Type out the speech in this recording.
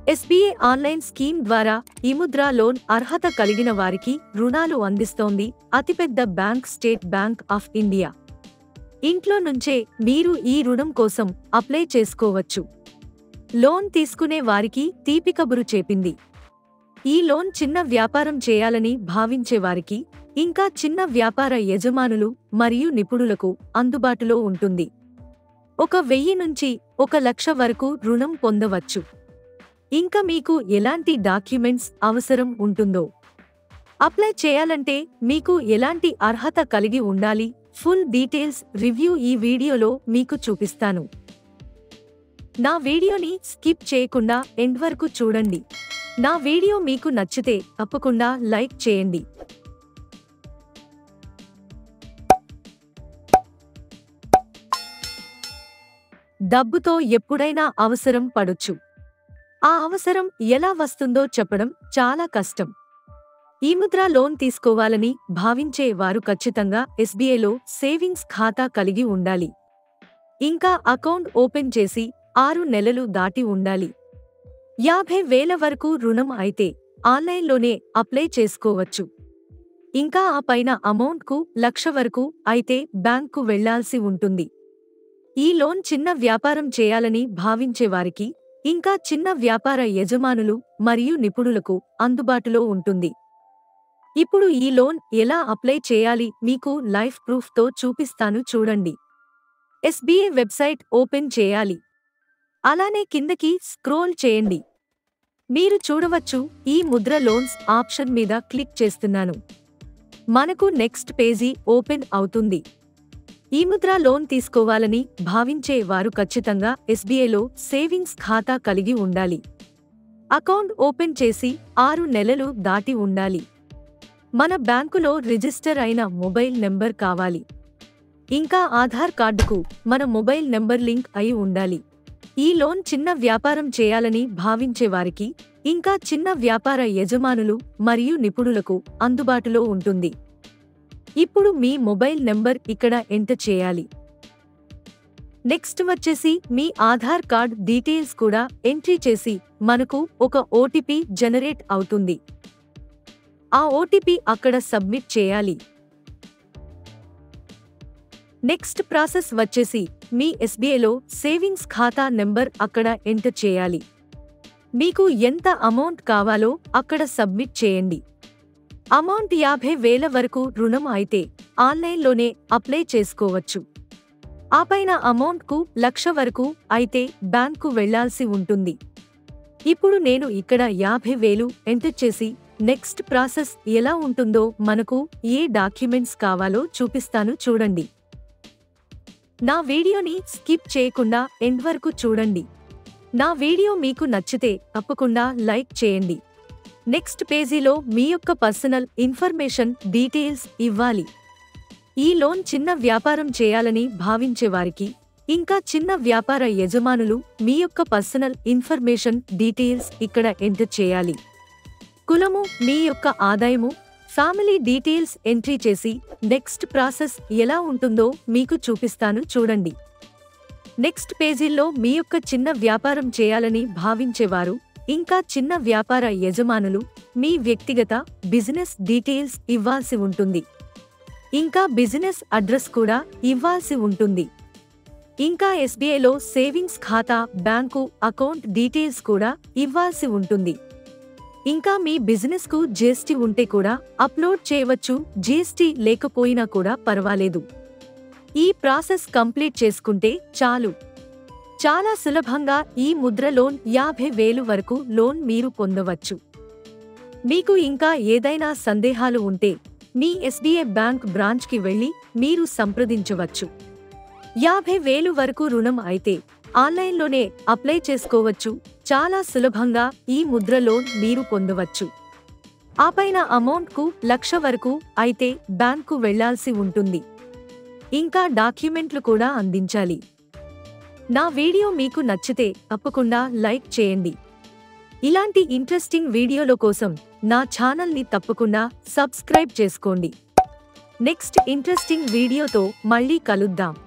SBI online scheme ద్వారా ఈ Mudra loan అర్హత కలిగిన వారికి రుణాలు అందిస్తోంది అతిపెద్ద bank State Bank of India ఇంట్లో నుంచే మీరు ఈ రుణం కోసం అప్లై చేసుకోవచ్చు లోన్ తీసుకునే వారికి తీపి కబురు చేపింది ఈ లోన్ చిన్న వ్యాపారం చేయాలని భావించే వారికి ఇంకా చిన్న వ్యాపార యజమానులు మరియు నిపుణులకు అందుబాటులో ఉంటుంది ఒక వెయ్యి నుంచి ఒక లక్ష వరకు రుణం పొందవచ్చు ఇంకా మీకు ఎలాంటి డాక్యుమెంట్స్ అవసరం ఉంటుందో అప్లై చేయాలంటే మీకు ఎలాంటి అర్హత కలిగి ఉండాలి ఫుల్ డీటెయిల్స్ రివ్యూ ఈ వీడియోలో మీకు చూపిస్తాను నా వీడియోని స్కిప్ చేయకుండా ఎండ్ వరకు చూడండి నా వీడియో మీకు నచ్చితే తప్పకుండా లైక్ చేయండి డబ్బుతో ఎప్పుడైనా అవసరం పడొచ్చు ఆ అవసరం ఎలా వస్తుందో చెప్పడం చాలా కష్టం ఈ ముద్రా లోన్ తీసుకోవాలని భావించే వారు ఖచ్చితంగా ఎస్బీఐలో సేవింగ్స్ ఖాతా కలిగి ఉండాలి ఇంకా అకౌంట్ ఓపెన్ చేసి ఆరు నెలలు దాటి ఉండాలి యాభై వేల వరకు రుణం అయితే ఆన్లైన్లోనే అప్లై చేసుకోవచ్చు ఇంకా ఆ పైన అమౌంట్కు లక్ష వరకు అయితే బ్యాంకు వెళ్లాల్సి ఉంటుంది ఈ లోన్ చిన్న వ్యాపారం చేయాలని భావించే వారికి ఇంకా చిన్న వ్యాపార యజమానులు మరియు నిపుణులకు అందుబాటులో ఉంటుంది ఇప్పుడు ఈ లోన్ ఎలా అప్లై చేయాలి మీకు లైఫ్ ప్రూఫ్తో చూపిస్తాను చూడండి ఎస్బీఐ వెబ్సైట్ ఓపెన్ చేయాలి అలానే కిందకి స్క్రోల్ చేయండి మీరు చూడవచ్చు ఈ ముద్ర లోన్స్ ఆప్షన్ మీద క్లిక్ చేస్తున్నాను మనకు నెక్స్ట్ పేజీ ఓపెన్ అవుతుంది ఈ ముద్ర లోన్ తీసుకోవాలని భావించే వారు ఖచ్చితంగా ఎస్బీఐలో సేవింగ్స్ ఖాతా కలిగి ఉండాలి అకౌంట్ ఓపెన్ చేసి ఆరు నెలలు దాటి ఉండాలి మన బ్యాంకులో రిజిస్టర్ అయిన మొబైల్ నెంబర్ కావాలి ఇంకా ఆధార్ కార్డుకు మన మొబైల్ నెంబర్ లింక్ అయి ఉండాలి ఈ లోన్ చిన్న వ్యాపారం చేయాలని భావించే వారికి ఇంకా చిన్న వ్యాపార యజమానులు మరియు నిపుణులకు అందుబాటులో ఉంటుంది ఇప్పుడు మీ మొబైల్ నెంబర్ ఇక్కడ ఎంటర్ చేయాలి నెక్స్ట్ వచ్చేసి మీ ఆధార్ కార్డ్ డీటెయిల్స్ కూడా ఎంట్రీ చేసి మనకు ఒక ఓటీపీ జనరేట్ అవుతుంది ఆ ఓటీపీ అక్కడ సబ్మిట్ చేయాలి నెక్స్ట్ ప్రాసెస్ వచ్చేసి మీ ఎస్బీఐలో సేవింగ్స్ ఖాతా నెంబర్ అక్కడ ఎంటర్ చేయాలి మీకు ఎంత అమౌంట్ కావాలో అక్కడ సబ్మిట్ చేయండి అమౌంట్ యాభై వేల వరకు రుణం అయితే ఆన్లైన్లోనే అప్లై చేసుకోవచ్చు ఆ పైన అమౌంట్కు లక్ష వరకు అయితే బ్యాంకు వెళ్లాల్సి ఉంటుంది ఇప్పుడు నేను ఇక్కడ యాభై వేలు ఎంటర్ చేసి నెక్స్ట్ ప్రాసెస్ ఎలా ఉంటుందో మనకు ఏ డాక్యుమెంట్స్ కావాలో చూపిస్తాను చూడండి నా వీడియోని స్కిప్ చేయకుండా ఎండ్ వరకు చూడండి నా వీడియో మీకు నచ్చితే తప్పకుండా లైక్ చేయండి నెక్స్ట్ పేజీలో మీ యొక్క పర్సనల్ ఇన్ఫర్మేషన్ డీటెయిల్స్ ఇవ్వాలి ఈ లోన్ చిన్న వ్యాపారం చేయాలని భావించే వారికి ఇంకా చిన్న వ్యాపార యజమానులు మీ యొక్క పర్సనల్ ఇన్ఫర్మేషన్ డీటెయిల్స్ ఇక్కడ ఎంటర్ చేయాలి కులము మీ యొక్క ఆదాయము ఫ్యామిలీ డీటెయిల్స్ ఎంట్రీ చేసి నెక్స్ట్ ప్రాసెస్ ఎలా ఉంటుందో మీకు చూపిస్తాను చూడండి నెక్స్ట్ పేజీల్లో మీ యొక్క చిన్న వ్యాపారం చేయాలని భావించేవారు ఇంకా చిన్న వ్యాపార యజమానులు మీ వ్యక్తిగత బిజినెస్ డీటెయిల్స్ ఇవ్వాల్సి ఉంటుంది ఇంకా బిజినెస్ అడ్రస్ కూడా ఇవ్వాల్సి ఉంటుంది ఇంకా ఎస్బీఐలో సేవింగ్స్ ఖాతా బ్యాంకు అకౌంట్ డీటెయిల్స్ కూడా ఇవ్వాల్సి ఉంటుంది ఇంకా మీ బిజినెస్ కు జీఎస్టీ ఉంటే కూడా అప్లోడ్ చేయవచ్చు జీఎస్టీ లేకపోయినా కూడా పర్వాలేదు ఈ ప్రాసెస్ కంప్లీట్ చేసుకుంటే చాలు చాలా సులభంగా ఈ ముద్ర లోన్ యాభై వేలు వరకు లోన్ మీరు పొందవచ్చు మీకు ఇంకా ఏదైనా సందేహాలు ఉంటే మీ ఎస్బీఐ బ్యాంక్ బ్రాంచ్కి వెళ్లి మీరు సంప్రదించవచ్చు యాభై వేలు వరకు రుణం అయితే ఆన్లైన్లోనే అప్లై చేసుకోవచ్చు చాలా సులభంగా ఈ ముద్ర లోన్ మీరు పొందవచ్చు ఆ పైన అమౌంట్కు లక్ష వరకు అయితే బ్యాంకు వెళ్లాల్సి ఉంటుంది ఇంకా డాక్యుమెంట్లు కూడా అందించాలి నా వీడియో మీకు నచ్చితే తప్పకుండా లైక్ చేయండి ఇలాంటి ఇంట్రెస్టింగ్ వీడియోల కోసం నా ఛానల్ని తప్పకుండా సబ్స్క్రైబ్ చేసుకోండి నెక్స్ట్ ఇంట్రెస్టింగ్ వీడియోతో మళ్ళీ కలుద్దాం